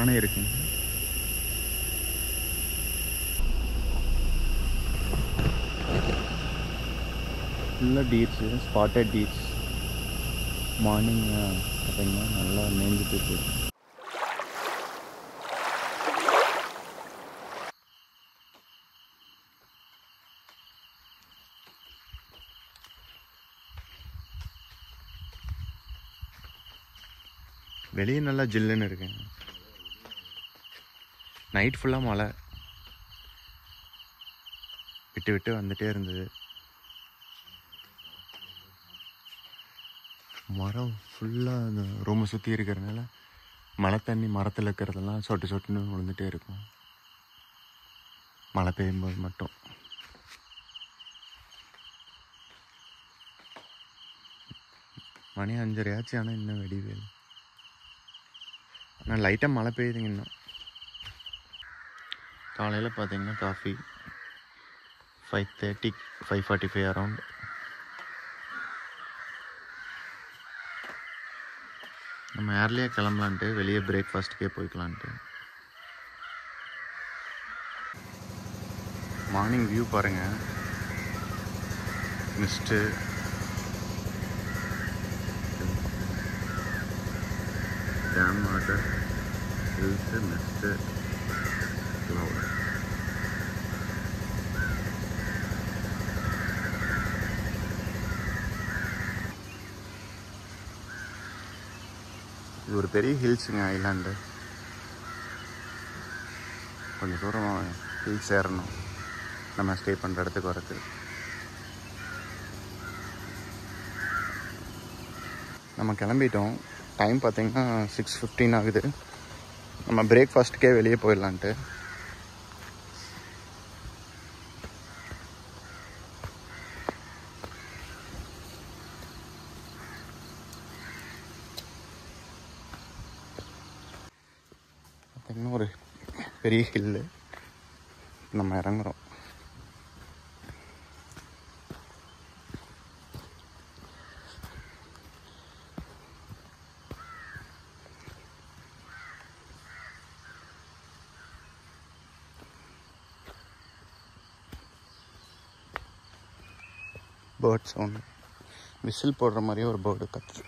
யானை இருக்குங்க ஃபுல்லாக டீட்ஸு ஸ்பாட்டட் டீட்ஸ் மார்னிங் பார்த்தீங்கன்னா நல்லா மேய்ஞ்சிட்டு இருக்கு வெளியே நல்லா ஜில்லுன்னு இருக்குங்க நைட் ஃபுல்லாக மழை விட்டு விட்டு வந்துட்டே இருந்தது மரம் ஃபுல்லாக அந்த ரூமை சுற்றி இருக்கிறதுனால மழை தண்ணி மரத்தில் இருக்கிறதெல்லாம் சொட்டு சொட்டுன்னு விழுந்துட்டே இருக்கும் மழை பெய்யும்போது மட்டும் மணி அஞ்சரை ஆச்சு ஆனால் இன்னும் வெடிவே இல்லை ஆனால் லைட்டாக மழை பெய்யுதுங்க இன்னும் காலையில் பார்த்தீங்கன்னா coffee five thirty five forty five around நம்ம ஏர்லியாக கிளம்பலான்ட்டு வெளியே பிரேக்ஃபாஸ்ட்டுக்கே போய்க்கலான்ட்டு மார்னிங் வியூ பாருங்கள் mist dam water hills mist cloud இது ஒரு பெரிய ஹில்ஸுங்க ஐலாண்டு கொஞ்சம் தூரம் ஹில்ஸ் ஏறணும் நம்ம ஸ்டே பண்ணுற இடத்துக்கு வரது நம்ம கிளம்பிட்டோம் டைம் பார்த்தீங்கன்னா சிக்ஸ் ஃபிஃப்டீன் ஆகுது நம்ம பிரேக்ஃபாஸ்ட்டுக்கே வெளியே போயிடலான்ட்டு பார்த்தீங்கன்னா ஒரு பெரிய ஹில்லு நம்ம இறங்குறோம் பேர்ட் சவுண்டு விசில் போடுற மாதிரியே ஒரு பேர்டு கத்து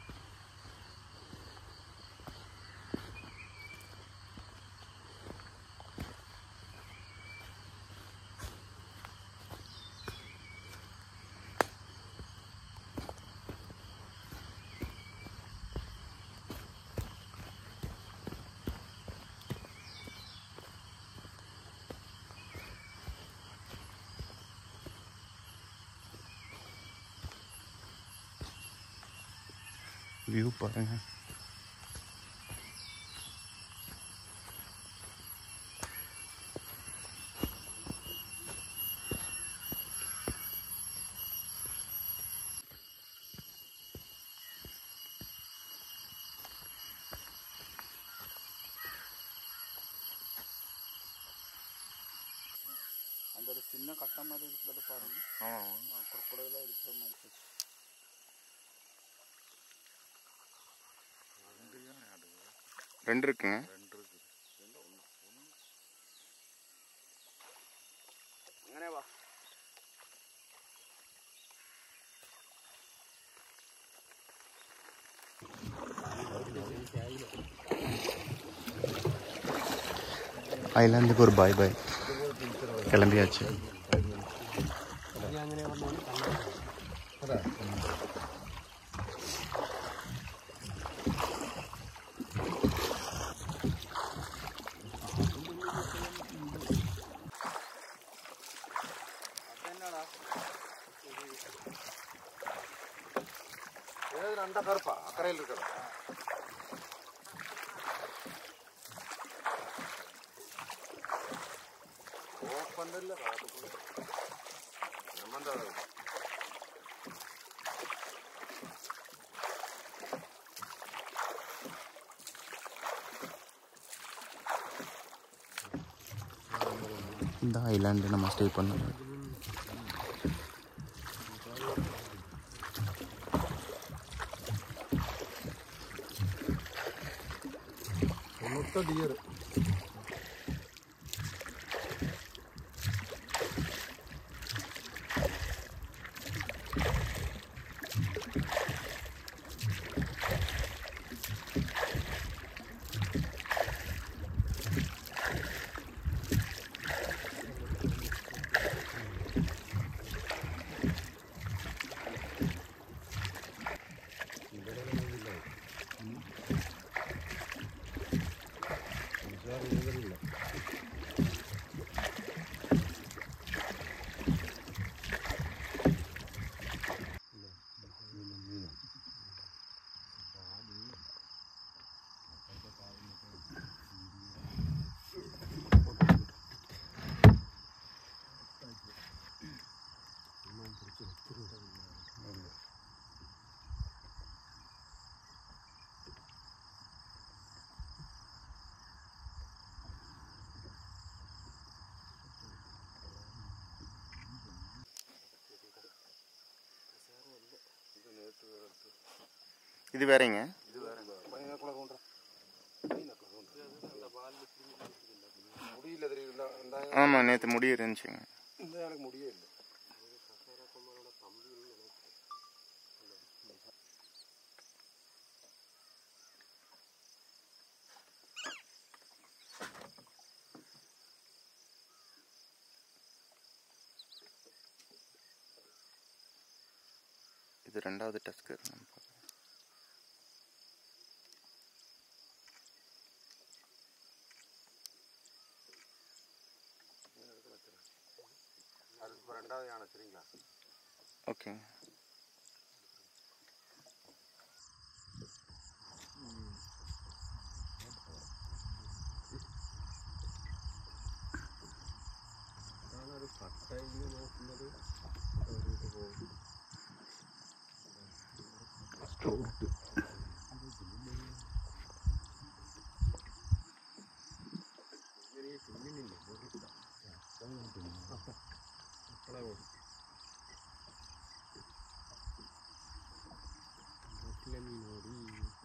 வியூ பாருங்க அந்த ஒரு சின்ன கட்டம் மாதிரி இருக்கிறது பாருங்க ஆமாம் குறுக்குடையில் இருக்கிற மாதிரி ரெண்டு இருக்குங்க അങ്ങനെ വാ ஐலாண்டுக்கு ஒரு பாய் பாய் கிளம்பியாச்சு அந்த கருப்பா அக்கறையில் இருக்கிற ஓப்பன் இல்லை நம்ம இந்த ஐலாண்டு நம்ம ஸ்டே பண்ணோம் മൊത്തം ഡിയർ இது வேறங்க முடியல தெரியல இந்த ஆமாம் நேற்று முடி இருந்துச்சுங்க இந்த எனக்கு முடியே இல்லை இது ரெண்டாவது டஸ்கர் அது இப்போ ரெண்டாவது யானை சரிங்களா ஓகே ഞാനൊരു കട്ടയിൽ നോക്കുന്നത് ഒരു പോകും സ്റ്റോട്ട് തിന്നിനില്ല മക്കളെ ഓടി വീട്ടിലെ മീനോടി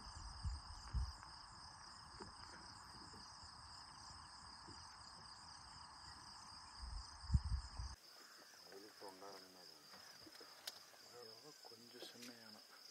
கொஞ்சம் சின்னையான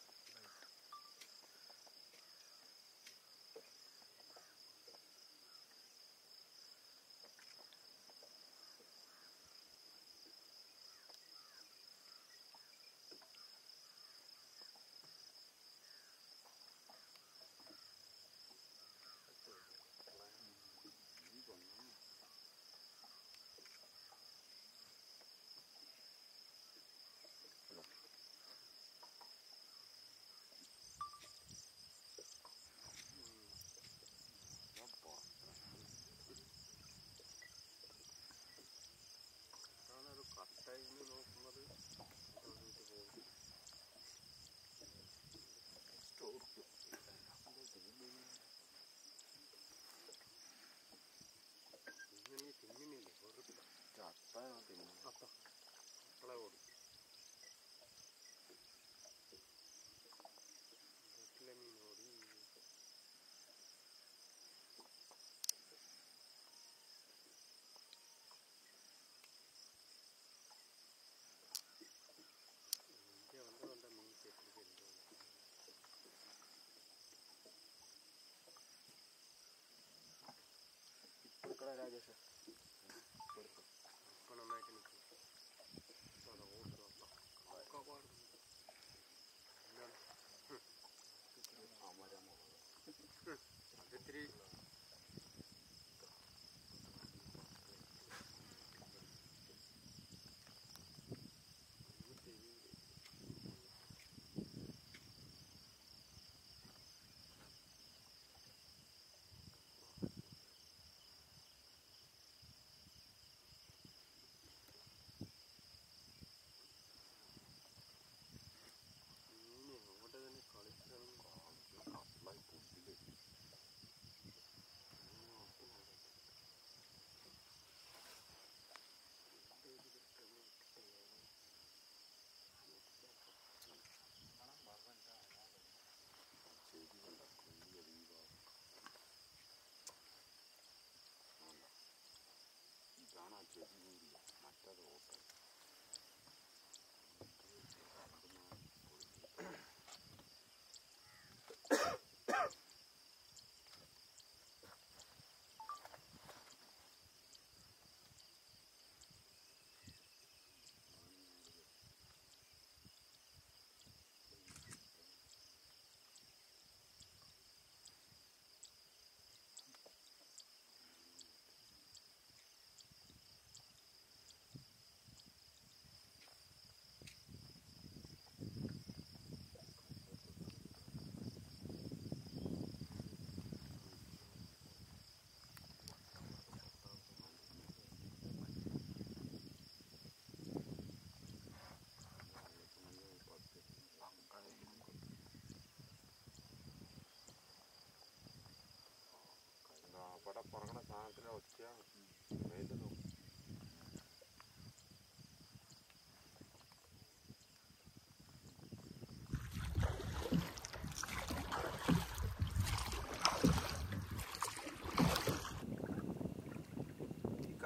ഞാനൊരു കട്ടയിൽ നോക്കുന്നത് പോകും സ്റ്റോർക്ക് ഇങ്ങനെ തിന്നിനില്ല വെറുതെ ചത്താനോ തിന്നു മക്കളെ ഓടി വീട്ടിലെ മീൻ ഓടി இங்கே வந்து வந்த மீன் சேர்த்துருக்கு ఇక్కడ రాజేష్ இப்போ நன்னாയിട്ട് நிற்கும் அதை ஓட்டுறோம் காப்பாடு അത് ഇത്തിരി മീൻ എവിടെ തന്നെ കളിക്കണം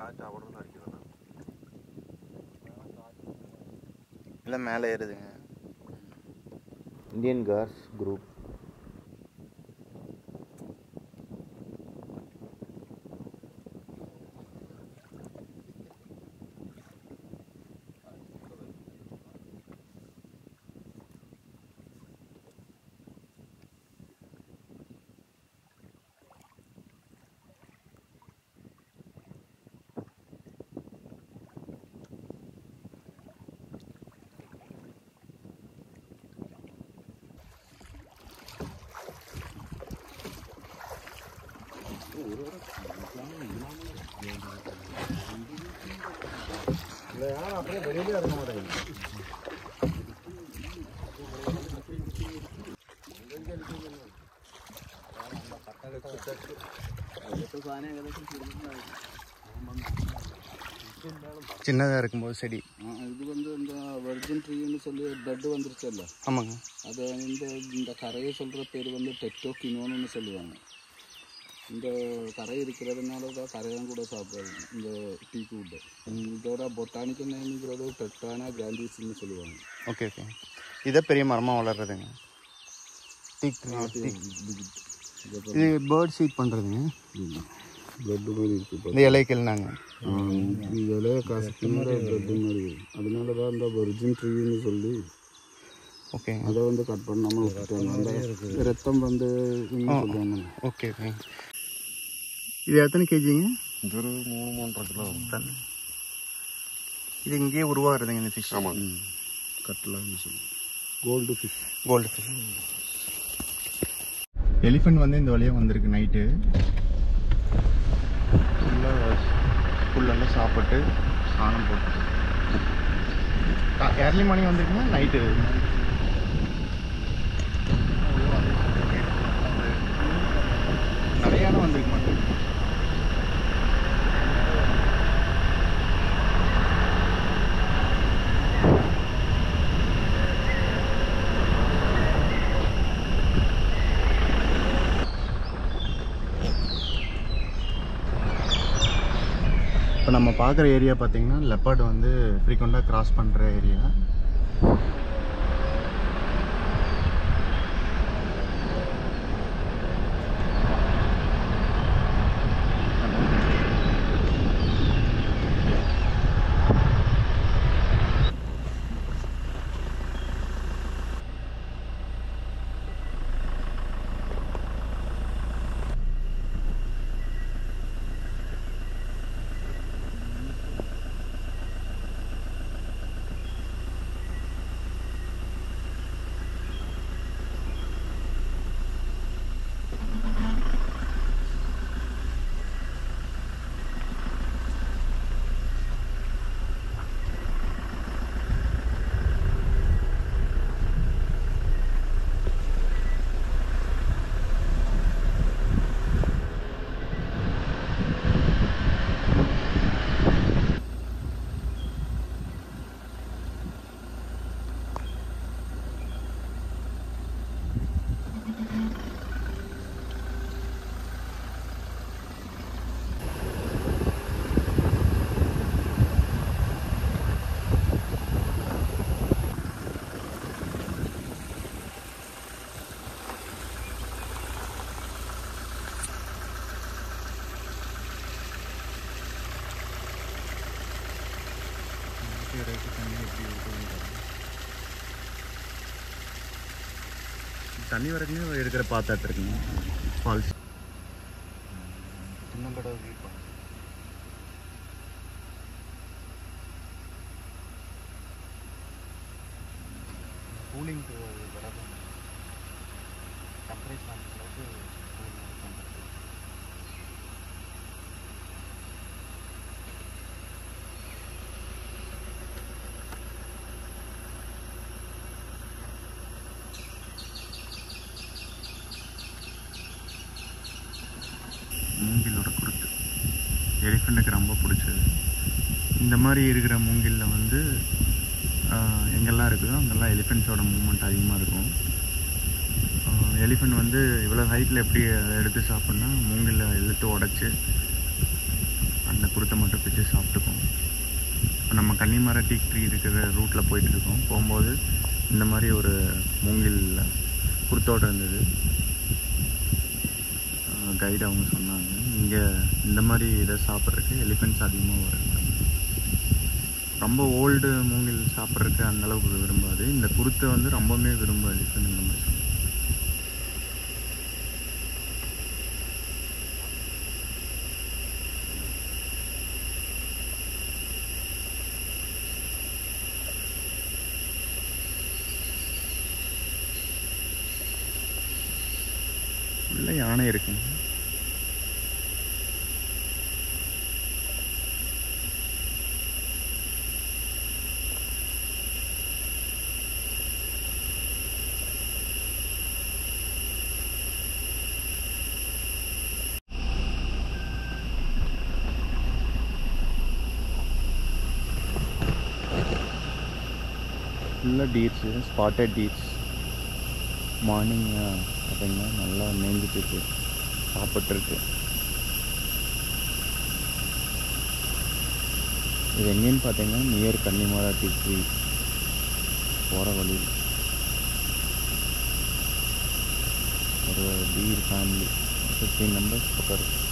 காற்று അവിടെ നിന്ന് അടിക്കുന്നതാണ് இல்லை மேலே ஏறுதுங்க இந்தியன் கார்ஸ் குரூப் சின்னதாக இருக்கும்போது செடி இது வந்து இந்த வெர்ஜின் ட்ரீன்னு சொல்லி டெட் வந்துருச்சல்ல ஆமாங்க அது இந்த இந்த கரையை சொல்கிற பேர் வந்து டெட்டோ கினோன்னு சொல்லுவாங்க இந்த கரை இருக்கிறதுனால தான் கரையும் கூட சாப்பிடுவாங்க இந்த டீக்கு வுட்டு இதோட பொட்டானிக்கல் நேம்ங்கிறது டெட்டானா கிராண்டிஸ்ன்னு சொல்லுவாங்க ஓகே ஓகே இதை பெரிய மரமாக வளர்றதுங்க டீக் டீக் இது பேர்ட் சீட் பண்ணுறதுங்க பிளட்டு மாதிரி இருக்குது இந்த இலைக்கல்னாங்க இலைய கசக்கினால பிளட்டு மாதிரி அதனால தான் இந்த வெர்ஜின் ட்ரீன்னு சொல்லி ஓகே அதை வந்து கட் பண்ணாமல் விட்டுட்டாங்க அந்த ரத்தம் வந்து சொல்லுவாங்க ஓகே ஓகே இது எத்தனை கேஜிங்க ഇതൊരു മൂന്ന് മൂന്നര കിലോ டன் இது இங்கேயே உருவாகுறதுங்க இந்த ஃபிஷ் ஆமாம் கட்டலாம்னு சொல்லி gold fish gold fish elephant வந்து இந்த வழியாக வந்திருக்கு நைட்டு ஃபுல்லாக புல்லெல்லாம் சாப்பிட்டு ஸ்நானம் போட்டு ஏர்லி மார்னிங் வந்திருக்குன்னா நைட்டு நிறைய இடம் வந்திருக்க மாட்டேன் இப்போ நம்ம பார்க்குற ஏரியா பார்த்தீங்கன்னா லெப்பர்ட் வந்து ஃப்ரீக்வெண்ட்டாக கிராஸ் பண்ணுற ஏரியா தண்ணி வரைக்கும் இருக்கிற பார்த்தாட்டு இருக்குங்க ஃபால்ஸ் இன்னும் கூட கூலிங்க்கு வராது டெம்பரேச்சர் அந்த அளவுக்கு cooling பண்றது. மூங்கிலோட குருத்து எலிஃபெண்ட்டுக்கு ரொம்ப பிடிச்சது இந்த மாதிரி இருக்கிற மூங்கிலில் வந்து ஆஹ், எங்கெல்லாம் இருக்குதோ அங்கெல்லாம் எலிஃபெண்ட்ஸோட மூமெண்ட் அதிகமாக இருக்கும் எலிஃபெண்ட் வந்து இவ்வளோ ஹைட்டில் எப்படி அதை எடுத்து சாப்பிட்னா மூங்கில இழுத்து உடச்சி அந்த குருத்தை மட்டும் பிச்சு சாப்பிட்டுக்கும் இப்போ நம்ம கன்னிமர டீக் ட்ரீ இருக்கிற ரூட்டில் போயிட்டு இருக்கோம் போகும்போது இந்த மாதிரி ஒரு மூங்கில் குருத்தோடு இருந்தது கைடு அவங்க சொன்னாங்க இங்கே இந்த மாதிரி இதை சாப்பிட்றதுக்கு எலிஃபெண்ட்ஸ் அதிகமாக வருது ரொம்ப ஓல்டு மூங்கில் சாப்பிட்றதுக்கு அந்த அளவுக்கு விரும்பாது இந்த குருத்தை வந்து ரொம்பவுமே விரும்பும் எலிஃபெண்ட் இந்த மாதிரி சொன்னாங்க உள்ள யானை இருக்குங்க ஃபுல்லாக டீட்ஸு ஸ்பாட்டட் டீட்ஸ் மார்னிங் பார்த்தீங்கன்னா நல்லா மேய்ஞ்சிட்டு இருக்கு சாப்பிட்ருக்கு இது எங்கேன்னு பார்த்தீங்கன்னா நியர் கன்னிமாரா டீ ட்ரீ போகிற வழி ஒரு டீர் ஃபேமிலி ஃபிஃப்டீன் நம்பர்ஸ் பக்கம் இருக்கு